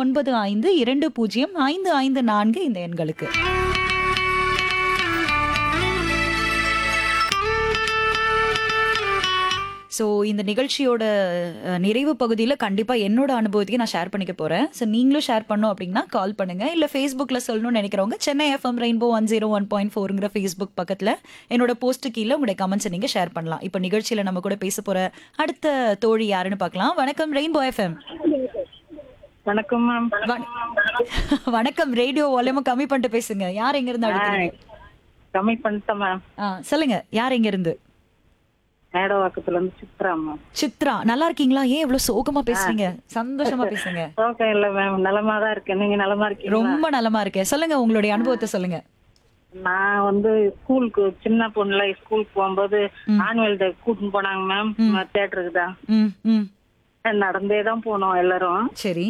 ஒன்பது ஐந்து இரண்டு பூஜ்ஜியம் ஐந்து ஐந்து நான்கு இந்த எண்களுக்கு ஸோ இந்த நிகழ்ச்சியோட அஹ், நிறைவு பகுதியில் கண்டிப்பாக என்னோட அனுபவத்தையும் நான் ஷேர் பண்ணிக்க போகிறேன் ஸோ நீங்களும் ஷேர் பண்ணோம் அப்படின்னா கால் பண்ணுங்கள் இல்லை ஃபேஸ்புக்கில் சொல்லணும்னு நினைக்கிறவங்க Chennai FM rainbow one zero one point ஃபோருங்கிற ஃபேஸ்புக் பக்கத்தில் என்னோட போஸ்ட் கீழே உங்களுடைய கமெண்ட்ஸை நீங்கள் ஷேர் பண்ணலாம் இப்போ நிகழ்ச்சியில் நம்ம கூட பேச போகிற அடுத்த தோழி யாருன்னு பார்க்கலாம் வணக்கம் ரெயின்போ எஃப்எம் வணக்கம் மேம் வணக்கம் ரேடியோ வால்யூமை கம்மி பண்ணிட்டு பேசுங்க யார் எங்கேருந்து அழைக்கிறீங்க கம்மி பண்ணிட்டேன் மேம் ஆ சொல்லுங்க யார் எங்கேருந்து மேடவாக்கத்துல இருந்து சித்ரா மேம் சித்ரா நல்லா இருக்கீங்களா ஏன் இவ்வளவு சோகமா பேசுறீங்க சந்தோஷமா பேசுங்க ஓகே இல்ல மேம் நலமா தான் இருக்கேன் நீங்க நலமா இருக்கீங்க ரொம்ப நலமா இருக்கேன் சொல்லுங்க உங்களுடைய அனுபவத்தை சொல்லுங்க நான் வந்து ஸ்கூலுக்கு சின்ன பொண்ணுல ஸ்கூலுக்கு போகும்போது ஆனுவல் டே கூட்டின்னு போனாங்க மேம் தியேட்டருக்கு தான் ம் ம் நடந்தே தான் போனோம் எல்லாரும் சரி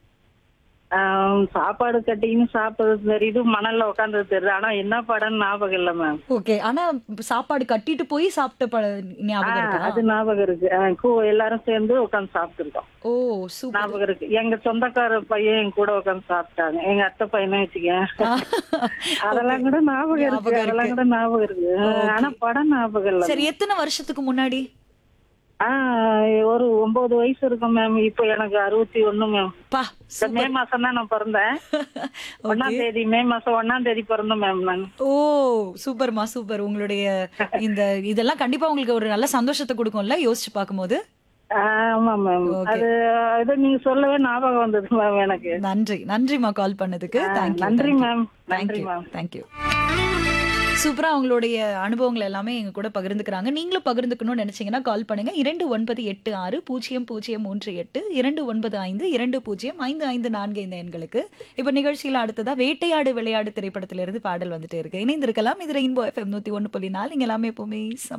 ஆம், சாப்பாடு கட்டின்னு சாப்பிடுறது தெரியுது மணல்ல உட்காந்தது தெரியுது ஆனா என்ன படம் ஞாபகம் இல்ல மேம் ஓகே ஆனா சாப்பாடு கட்டிட்டு போய் சாப்பிட்ட ப- ஞாபகம் இருக்கா அது ஞாபகம் இருக்கு ஆ, கூ- எல்லாரும் சேர்ந்து உட்காந்து சாப்பிட்டுருக்கோம் ஓ சூப்பர் ஞாபகம் இருக்கு எங்க சொந்தக்கார பையன் என் கூட உட்காந்து சாப்பிட்டாங்க எங்க அத்தை பையனும் வச்சுக்கேன் அதெல்லாம் கூட ஞாபகம் இருக்கு ஞாபகம் அதெல்லாம் கூட ஞாபகம் இருக்கு ஆனா படம் ஞாபகம் இல்ல சரி எத்தனை வருஷத்துக்கு முன்னாடி ஆஹ் ஒரு ஒன்பது வயசு இருக்கும் மேம் இப்போ எனக்கு அறுபத்தி ஒண்ணு மேம் பா இந்த மே மாசம் தான் நான் பிறந்தேன் ஒன்னாம் தேதி மே மாசம் ஒன்னாம் தேதி பிறந்தேன் மேம் நான் ஓ சூப்பர்மா சூப்பர் உங்களுடைய இந்த இதெல்லாம் கண்டிப்பா உங்களுக்கு ஒரு நல்ல சந்தோஷத்தை கொடுக்கும்ல யோசிச்சு பார்க்கும்போது ஆமா மேம் அது அது நீங்க சொல்லவே ஞாபகம் வந்தது மேம் எனக்கு நன்றி நன்றிமா கால் பண்ணதுக்கு தேங்க்யூ நன்றி மேம் நன்றி தேங்க்யூ மேம் தேங்க்யூ சூப்பரா அவங்களுடைய அனுபவங்கள் எல்லாமே எங்க கூட பகிர்ந்துக்கிறாங்க நீங்களும் பகிர்ந்துக்கணும்னு நினைச்சீங்கன்னா கால் பண்ணுங்க இரண்டு ஒன்பது எட்டு ஆறு பூஜ்ஜியம் பூஜ்ஜியம் மூன்று எட்டு இரண்டு ஒன்பது ஐந்து இரண்டு பூஜ்ஜியம் ஐந்து ஐந்து நான்கு இந்த எண்களுக்கு இப்ப நிகழ்ச்சியில அடுத்ததா வேட்டையாடு விளையாடு திரைப்படத்திலிருந்து பாடல் வந்துட்டே இருக்கு இணைந்திருக்கலாம் இது ரெயின்போ எஃப்எம் நூத்தி ஒன்னு புள்ளி நாலு இங்க எல்லாமே எப்பவுமே சம